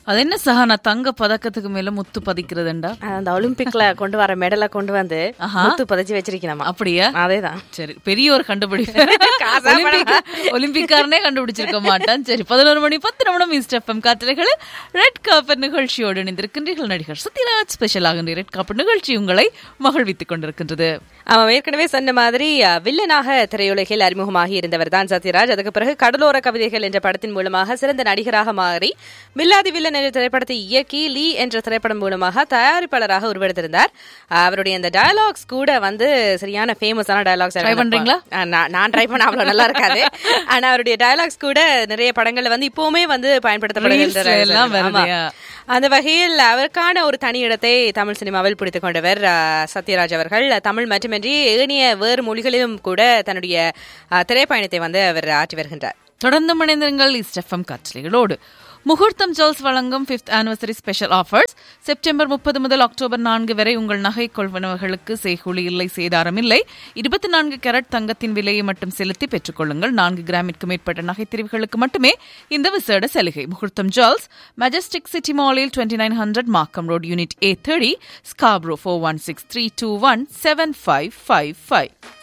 அது என்ன சஹானா தங்க பதக்கத்துக்கு மேல முத்து பதிக்கிறதுண்டா அந்த ஒலிம்பிக்ல கொண்டு வர மெடலை கொண்டு வந்து முத்து பதிச்சு வச்சிருக்கணுமா அப்படியா அதேதான் சரி பெரிய ஒரு கண்டுபிடி காசா ஒலிம்பிக் ஒலிம்பிக்காரனே கண்டுபிடிச்சிருக்க மாட்டான் சரி பதினோரு மணி பத்து நிமிடம் ஈஸ்ட் எஃப்எம் காத்திரைகள் ரெட் காப்பர் நிகழ்ச்சியோடு இணைந்திருக்கின்றீர்கள் நடிகர் சத்யராஜ் ஸ்பெஷல் ஆகின்ற ரெட் காப்பர் நிகழ்ச்சி உங்களை மகிழ்வித்துக் கொண்டிருக்கின்றது அவன் ஏற்கனவே சொன்ன மாதிரி அஹ், வில்லனாக திரையுலகில் அறிமுகமாகி இருந்தவர் தான் சத்யராஜ் அதுக்கு பிறகு கடலோர கவிதைகள் என்ற படத்தின் மூலமாக சிறந்த நடிகராக மாறி வில்லாதி வில்லன் என்ற திரைப்படத்தை இயக்கி லீ என்ற திரைப்படம் மூலமாக தயாரிப்பாளராக உருவெடுத்திருந்தார் அஹ், அவருடைய அந்த டயலாக்ஸ் கூட வந்து சரியான ஃபேமஸான டயலாக்ஸ் Try பண்றீங்களா? நான் ட்ரை பண்ண அவ்வளவு நல்லா இருக்காது ஆனா அவருடைய டயலாக்ஸ் கூட நிறைய படங்கள்ல வந்து இப்பவுமே வந்து பயன்படுத்தப்படுகின்றன Reelsல எல்லாம் வருது, ஆமா. yeah. அந்த வகையில் அவருக்கான ஒரு தனி இடத்தை தமிழ் சினிமாவில் பிடித்துக் கொண்டவர் அஹ், சத்யராஜ் அவர்கள் தமிழ் மட்டுமின்றி ஏனைய வேறு மொழிகளிலும் கூட தன்னுடைய அஹ், திரைப்பயணத்தை வந்து அவர் ஆற்றி வருகின்றார் தொடர்ந்து மணிந்திருங்கள் ஈஸ்ட் எஃப்எம் காட்சிகளோடு முகூர்த்தம் ஜுவல்ஸ் வழங்கும் fifth anniversary special offers September முப்பது முதல் அக்டோபர் நான்கு வரை உங்கள் நகை கொள்வனவர்களுக்கு செய்கூலி இல்லை சேதாரம் இல்லை இருபத்தி நான்கு கேரட் தங்கத்தின் விலையை மட்டும் செலுத்தி பெற்றுக்கொள்ளுங்கள் நான்கு கிராமிற்கு மேற்பட்ட நகை தெரிவுகளுக்கு மட்டுமே இந்த விசேட சலுகை முகூர்த்தம் ஜுவல்ஸ் மெஜஸ்டிக் சிட்டி மாலில் twenty nine hundred Markham road unit A thirty Scarborough four one six three two one seven five five five